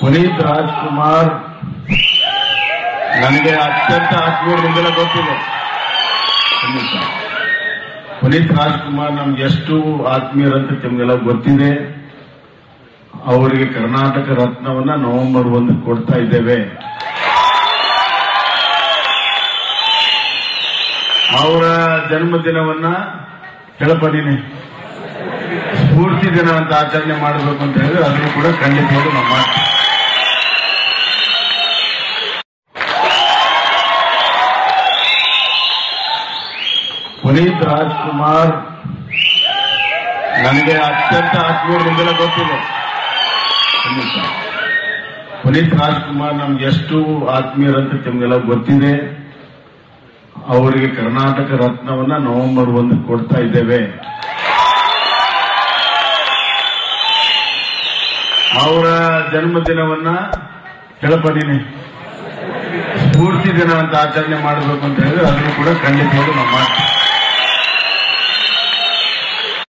ಪುನೀತ್ ರಾಜ್ಕುಮಾರ್ ನನಗೆ ಅತ್ಯಂತ ಆತ್ಮೀಯರು ನಿಮಗೆಲ್ಲ ಗೊತ್ತಿದೆ ಖಂಡಿತ. ಪುನೀತ್ ರಾಜ್ಕುಮಾರ್ ನಮ್ಗೆ ಎಷ್ಟು ಆತ್ಮೀಯರಂತ ನಿಮಗೆಲ್ಲ ಗೊತ್ತಿದೆ ಅವರಿಗೆ ಕರ್ನಾಟಕ ರತ್ನವನ್ನ ನವೆಂಬರ್ ಒಂದು ಕೊಡ್ತಾ ಇದ್ದೇವೆ ಅವರ ಜನ್ಮದಿನವನ್ನ ಹೇಳಪಡೀನಿ ಸ್ಫೂರ್ತಿ ದಿನ ಅಂತ ಆಚರಣೆ ಮಾಡಬೇಕು ಅಂತ ಹೇಳಿದ್ರೆ ಅದನ್ನು ಕೂಡ ಖಂಡಿತವಾಗ್ಲೂ ನಾವು ಮಾಡ್ತೀವಿ ಪುನೀತ್ ರಾಜ್ಕುಮಾರ್ ನನಗೆ ಅತ್ಯಂತ ಆತ್ಮೀಯರು ನಿಮಗೆಲ್ಲ ಗೊತ್ತಿದೆ ಖಂಡಿತ. ಪುನೀತ್ ರಾಜ್ಕುಮಾರ್ ನಮ್ಗೆ ಎಷ್ಟು ಆತ್ಮೀಯರಂತ ನಿಮಗೆಲ್ಲ ಗೊತ್ತಿದೆ ಅವರಿಗೆ ಕರ್ನಾಟಕ ರತ್ನವನ್ನ ನವೆಂಬರ್ ಒಂದು ಕೊಡ್ತಾ ಇದ್ದೇವೆ ಅವರ ಜನ್ಮದಿನವನ್ನ ಹೇಳಪಡೀನಿ ಸ್ಫೂರ್ತಿ ದಿನ ಅಂತ ಆಚರಣೆ ಮಾಡಬೇಕು ಅಂತ ಹೇಳಿದ್ರೆ ಅದನ್ನು ಕೂಡ ಖಂಡಿತವಾಗ್ಲೂ ನಾವು ಮಾಡ್ತೀವಿ